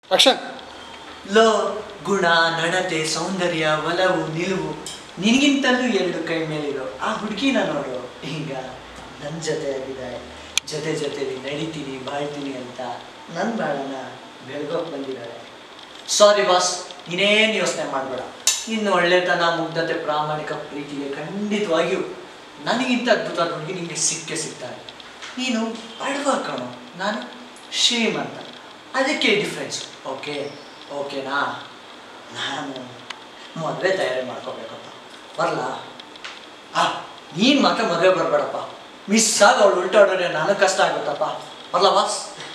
action low ಗುಣ ನಡತೆ ಸೌಂದರ್ಯ ಒಲವು ನಿಲುವು ನಿನಗಿಂತಲೂ ಎರಡು ಕೈ ಮೇಲಿರೋ ಆ ಹುಡುಗಿನ ನೋಡು ಈಗ ನನ್ನ ಜೊತೆ ಆಗಿದ್ದಾಳೆ ಜೊತೆ ಜೊತೆಲಿ ನಡಿತೀನಿ ಬಾಳ್ತೀನಿ ಅಂತ ನನ್ನ ಬಾಳನ್ನ ಬೆಳಗೋಕ್ ಬಂದಿದ್ದಾಳೆ ಸಾರಿ ಬಾಸ್ ಇನ್ನೇನು ಯೋಚನೆ ಮಾಡಬೇಡ ಇನ್ನು ಒಳ್ಳೆತನ ಮುಗ್ಧತೆ ಪ್ರಾಮಾಣಿಕ ಪ್ರೀತಿಗೆ ಖಂಡಿತವಾಗಿಯೂ ನನಗಿಂತ ಅದ್ಭುತ ಹುಡುಗಿ ನಿಮಗೆ ಸಿಕ್ಕೇ ಸಿಗ್ತಾಳೆ ನೀನು ಬಡವ ಕಣೋ ನಾನು ಶ್ರೀಮಂತ ಅದಕ್ಕೆ ಡಿಫ್ರೆನ್ಸ್ ಓಕೆ ಓಕೆನಾ ನಾನು ಮದುವೆ ತಯಾರಿ ಮಾಡ್ಕೋಬೇಕಪ್ಪ ಬರಲಾ ಆ ನೀನು ಮಾತ್ರ ಮದುವೆ ಬರಬೇಡಪ್ಪ ಮಿಸ್ ಆಗಿ ಅವಳು ಉಲ್ಟಾಡೋರೆ ನನಗೆ ಕಷ್ಟ ಆಗುತ್ತಪ್ಪ ಬರಲಾ ಬಾಸ್